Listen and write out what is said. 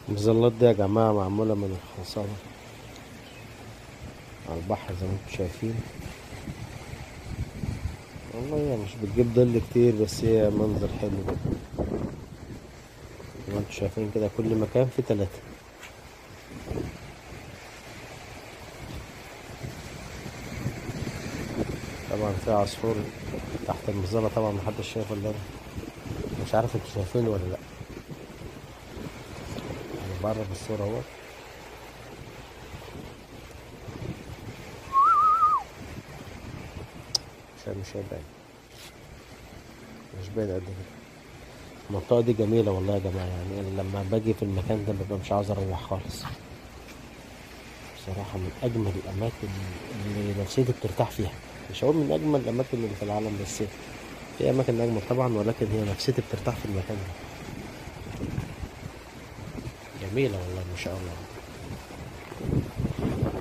المظلات دي يا جماعة معمولة من الخرسانة على البحر زي ما انتم شايفين والله هي مش بتجيب ظل كتير بس هي منظر حلو جدا زي ما انتم شايفين كده كل مكان فيه تلاتة طبعا في عصفور تحت المظلة طبعا محدش شايفه الا انا مش عارف انتوا شايفينه ولا لا انا بقرب الصورة اهو مش مش هيبان مش باين قد كده المنطقة دي جميلة والله يا جماعة يعني أنا لما باجي في المكان ده ببقى مش عاوز أروح خالص بصراحة من أجمل الأماكن اللي نفسيتي بترتاح فيها مش هقول من أجمل الأماكن اللي في العالم بس في أماكن أجمل طبعا ولكن هي نفسيتي بترتاح في المكان ده جميلة والله ما شاء الله